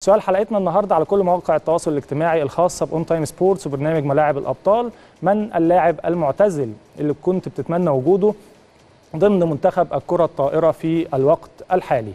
سؤال حلقتنا النهارده على كل مواقع التواصل الاجتماعي الخاصه باون تايم سبورتس وبرنامج ملاعب الابطال من اللاعب المعتزل اللي كنت بتتمنى وجوده ضمن منتخب الكره الطائره في الوقت الحالي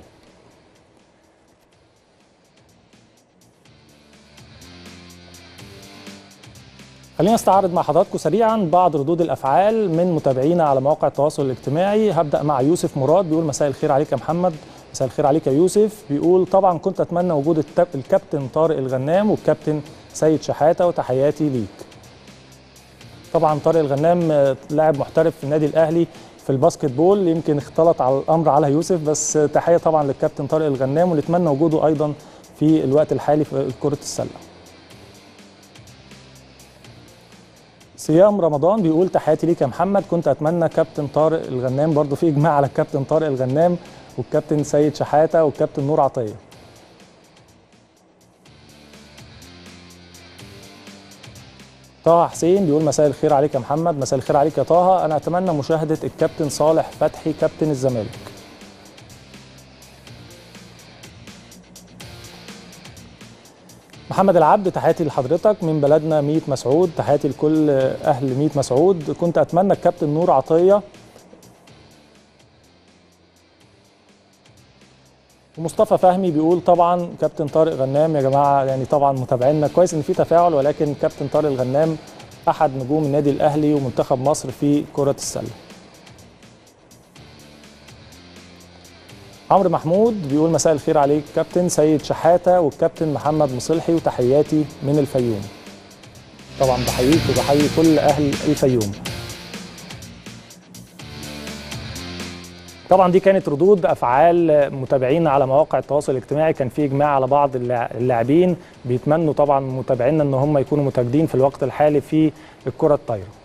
خلينا نستعرض مع حضراتكم سريعا بعض ردود الافعال من متابعينا على مواقع التواصل الاجتماعي هبدا مع يوسف مراد بيقول مساء الخير عليك يا محمد مساء الخير عليك يا يوسف بيقول طبعا كنت اتمنى وجود التب... الكابتن طارق الغنام والكابتن سيد شحاته وتحياتي ليك طبعا طارق الغنام لاعب محترف في النادي الاهلي في الباسكت بول يمكن اختلط على الامر على يوسف بس تحيه طبعا للكابتن طارق الغنام ونتمنى وجوده ايضا في الوقت الحالي في كره السله صيام رمضان بيقول تحياتي ليك يا محمد كنت اتمنى كابتن طارق الغنام برضو في اجماع على الكابتن طارق الغنام والكابتن سيد شحاته والكابتن نور عطيه طه حسين بيقول مساء الخير عليك يا محمد مساء الخير عليك يا طه انا اتمنى مشاهده الكابتن صالح فتحي كابتن الزمالك محمد العبد تحياتي لحضرتك من بلدنا ميت مسعود تحياتي لكل اهل ميت مسعود كنت اتمنى الكابتن نور عطيه ومصطفى فهمي بيقول طبعا كابتن طارق غنام يا جماعه يعني طبعا متابعينا كويس ان في تفاعل ولكن كابتن طارق الغنام احد نجوم النادي الاهلي ومنتخب مصر في كره السله عمرو محمود بيقول مساء الخير عليك كابتن سيد شحاته والكابتن محمد مصلحي وتحياتي من الفيوم طبعا بحييك وبحيي كل اهل الفيوم طبعا دي كانت ردود افعال متابعينا على مواقع التواصل الاجتماعي كان في اجماع على بعض اللاعبين بيتمنوا طبعا متابعينا ان هم يكونوا متواجدين في الوقت الحالي في الكره الطايره